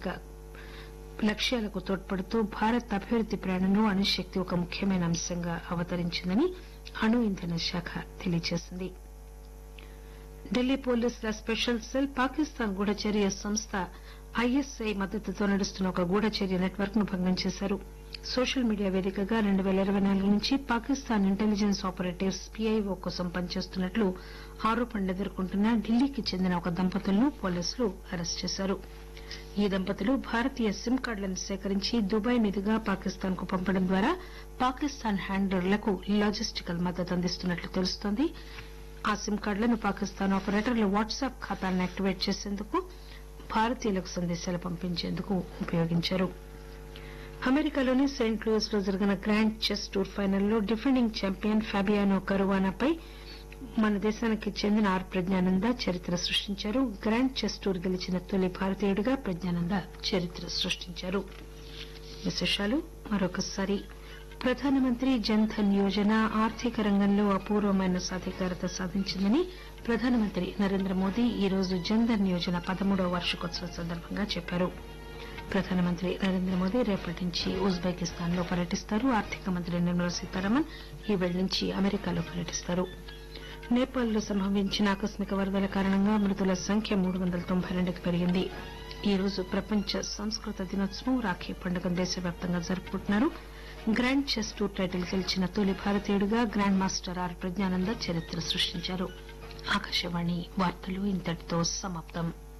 సాంకేతిక లక్ష్యాలకు తోడ్పడుతూ భారత్ అభివృద్ది ప్రయాణంలో అణుశక్తి ఒక ముఖ్యమైన అంశంగా అవతరించిందని అణు ఇంధన శాఖ తెలియజేసింది ఢిల్లీ పోలీసుల స్పెషల్ సెల్ పాకిస్తాన్ గూఢచర్య సంస్థ ఐఎస్ఐ మద్దతుతో నడుస్తున్న ఒక గూఢచర్య నెట్వర్క్ ను భంగం చేశారు సోషల్ మీడియా వేదికగా రెండు పేల ఇరవై నాలుగు నుంచి పాకిస్తాన్ ఇంటెలిజెన్స్ ఆపరేటివ్స్ పీఐఓ కోసం పనిచేస్తున్నట్లు ఆరోపణలు ఎదుర్కొంటున్న ఢిల్లీకి చెందిన ఒక దంపతులను పోలీసులు అరెస్టు చేశారు ఈ దంపతులు భారతీయ సిమ్ కార్డులను సేకరించి దుబాయ్ మీదుగా పాకిస్తాన్ కు పంపడం ద్వారా పాకిస్తాన్ హ్యాండలర్లకు లాజిస్టికల్ మద్దతు అందిస్తున్నట్లు తెలుస్తోంది ఆ సిమ్ కార్డులను పాకిస్తాన్ ఆపరేటర్లు వాట్సాప్ ఖాతాలను యాక్టివేట్ చేసేందుకు భారతీయులకు సందేశాలు పంపించేందుకు ఉపయోగించారు అమెరికాలోని సెయింట్ లూయిస్ లో జరిగిన గ్రాండ్ చెస్ టూర్ ఫైనల్లో డిఫెండింగ్ ఛాంపియన్ ఫాబియానో కరువానాపై మన దేశానికి చెందిన ఆర్ ప్రజ్ఞానంద చరిత్ర సృష్టించారు గ్రాండ్ చెస్ టూర్ గెలిచిన తొలి భారతీయుడిగా ప్రజ్ఞానంద చరిత్ర సృష్టించారు విశేషాలు మరొకసారి ప్రధానమంత్రి జన్ ధన్ యోజన ఆర్థిక రంగంలో అపూర్వమైన సాధికారత సాధించిందని ప్రధానమంత్రి నరేంద్ర మోదీ ఈ రోజు జన్ ధన్ యోజన పదమూడవ వార్షికోత్సవం సందర్భంగా చెప్పారు ప్రధానమంత్రి నరేంద్ర మోదీ రేపటి నుంచి ఉజ్బెకిస్తాన్ లో పర్యటిస్తారు ఆర్థిక మంత్రి నిర్మలా సీతారామన్ ఈ పేళ నుంచి అమెరికాలో పర్యటిస్తారు నేపాల్ లో సంభవించిన ఆకస్మిక వరదల కారణంగా మృతుల సంఖ్య మూడు వందల తొంభై రెండుకి పెరిగింది ఈ రోజు ప్రపంచ సంస్కృత దినోత్సవం రాఖీ పండుగను దేశవ్యాప్తంగా జరుపుకుంటున్నారు గ్రాండ్ చెస్ టూర్ టైటిల్ గెలిచిన తొలి భారతీయుడిగా గ్రాండ్ మాస్టర్ ఆర్ ప్రజ్ఞానంద చరిత్ర సృష్టించారు ఆకాశవాణి వార్తలు ఇంతటితో సమాప్తం